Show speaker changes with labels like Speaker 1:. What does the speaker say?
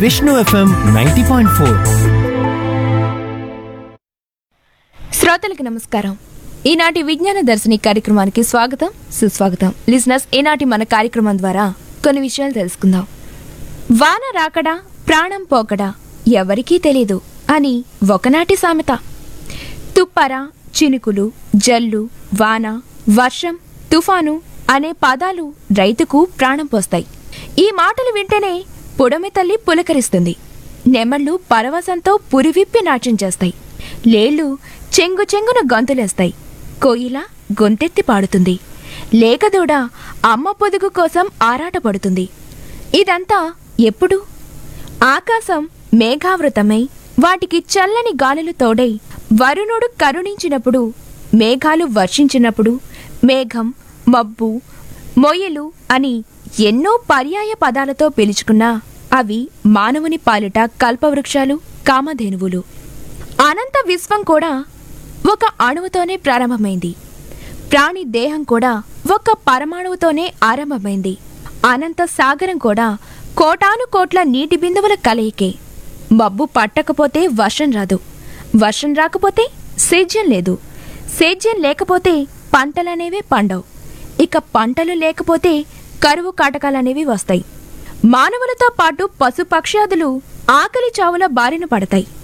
Speaker 1: Vishnu FM ninety point four
Speaker 2: శ్రోతలకు నమస్కారం ఈనాటి విజ్ఞాన దర్శిని కార్యక్రమానికి స్వాగతం సుస్వాగతం లిజినెస్ ఈనాటి మన కార్యక్రమం ద్వారా కొన్ని విషయాలు తెలుసుకుందాం వాన రాకడా ప్రాణం పోకడా ఎవరికీ తెలీదు అని ఒకనాటి సామెత తుప్పర చినుకులు జల్లు వాన వర్షం తుఫాను అనే పదాలు రైతుకు ప్రాణం పోస్తాయి ఈ మాటలు వింటేనే పుడమి తల్లి పులకరిస్తుంది నెమళ్ళు పరవశంతో పురివిప్పి నాట్యం చేస్తాయి లేళ్ళు చెంగు చెంగున గొంతులేస్తాయి కోయిల గొంతెత్తి పాడుతుంది లేకదూడ అమ్మ పొదుగు కోసం ఆరాటపడుతుంది ఇదంతా ఎప్పుడు ఆకాశం మేఘావృతమై వాటికి చల్లని గాలులు తోడై వరుణుడు కరుణించినప్పుడు మేఘాలు వర్షించినప్పుడు మేఘం మబ్బు మొయ్యలు అని ఎన్నో పర్యాయ పదాలతో పిలుచుకున్నా అవి మానవుని పాలిట కల్పవృక్షాలు కామధేనువులు అనంత విశ్వం కూడా ఒక అణువుతోనే ప్రారంభమైంది ప్రాణి దేహం కూడా ఒక పరమాణువుతోనే ఆరంభమైంది అనంత సాగరం కూడా కోటాను కోట్ల నీటి బిందువుల కలయికే మబ్బు పట్టకపోతే వర్షం రాదు వర్షం రాకపోతే సేద్యం లేదు సేద్యం లేకపోతే పంటలనేవే పండవు ఇక పంటలు లేకపోతే కరువు కాటకాలనేవి వస్తాయి మానవులతో పాటు పశుపక్ష్యాదులు ఆకలి చావుల బారిన పడతాయి